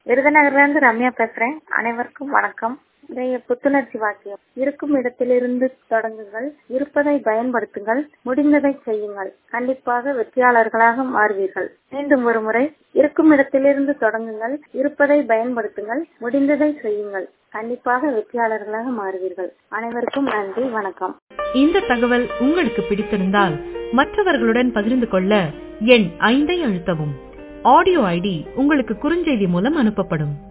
விருதுநகர்ல இருந்து ரம்யா பேசுறேன் அனைவருக்கும் வணக்கம் இன்றைய புத்துணர்ச்சி வாக்கியம் இருக்கும் இடத்திலிருந்து தொடங்குங்கள் இருப்பதை பயன்படுத்துங்கள் முடிந்ததை செய்யுங்கள் கண்டிப்பாக வெற்றியாளர்களாக மாறுவீர்கள் மீண்டும் ஒரு முறை இருக்கும் இடத்திலிருந்து தொடங்குங்கள் இருப்பதை பயன்படுத்துங்கள் முடிந்ததை செய்யுங்கள் கண்டிப்பாக வெற்றியாளர்களாக மாறுவீர்கள் அனைவருக்கும் நன்றி வணக்கம் இந்த தகவல் உங்களுக்கு பிடித்திருந்தால் மற்றவர்களுடன் பகிர்ந்து கொள்ள எண் ஐந்தை அழுத்தவும் ஆடியோ ஐடி உங்களுக்கு குறுஞ்செய்தி மூலம் அனுப்பப்படும்